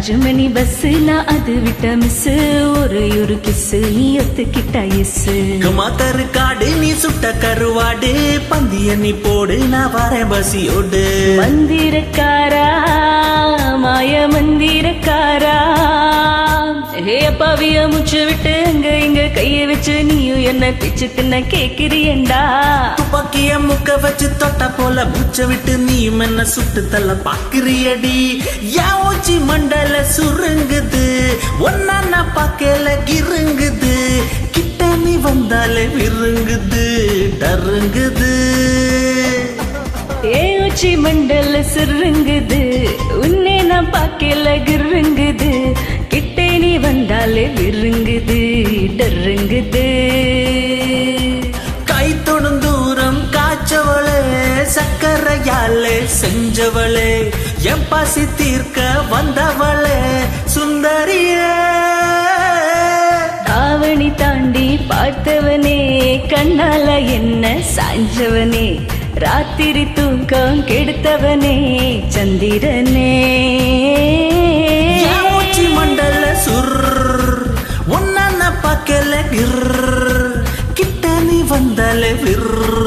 அஞ்சு மணி பஸ் நான் அது விட்ட மிஸ் ஒரு ஒரு கிஸ் நீ ஒத்துக்கிட்ட எஸ் மாத்தரு காடு நீ சுட்ட கருவாடு பந்திய நீ போடு நான் வரேன் பசியோடு மந்திரக்காரா மாய மந்திரக்காரா ஹே பவிய முச்சு விட்டு அங்க இங்க கைய வச்சு நீயும் என்ன பிச்சு தின்ன கேக்குறியண்டா துப்பாக்கிய முக்க வச்சு தொட்ட போல மூச்ச விட்டு நீயும் என்ன சுட்டு தள்ள பாக்குறியடி யா ஊச்சி மண்டல சுருங்குது ஒன்னா நான் பார்க்கல கிருங்குது கிட்ட நீ வந்தாலே விருங்குது டருங்குது ஏ உச்சி மண்டல சிறுங்குது உன்னை நான் பார்க்கல கிருங்குது கிட்டே நீ வந்தாலே விருங்குது டருங்குது கை தொடும் தூரம் காய்ச்சவளே சக்கரையாலே செஞ்சவளே என் பசி தீர்க்க வந்தவளே சுந்தரியே தாவணி தாண்டி பார்த்தவனே கண்ணால என்ன சாஞ்சவனே ராத்திரி தூக்கம் கெடுத்தவனே சந்திரனே என் உச்சி மண்டல சுர் உன்ன பார்க்கல கிர் கிட்ட நீ வந்தாலே விர்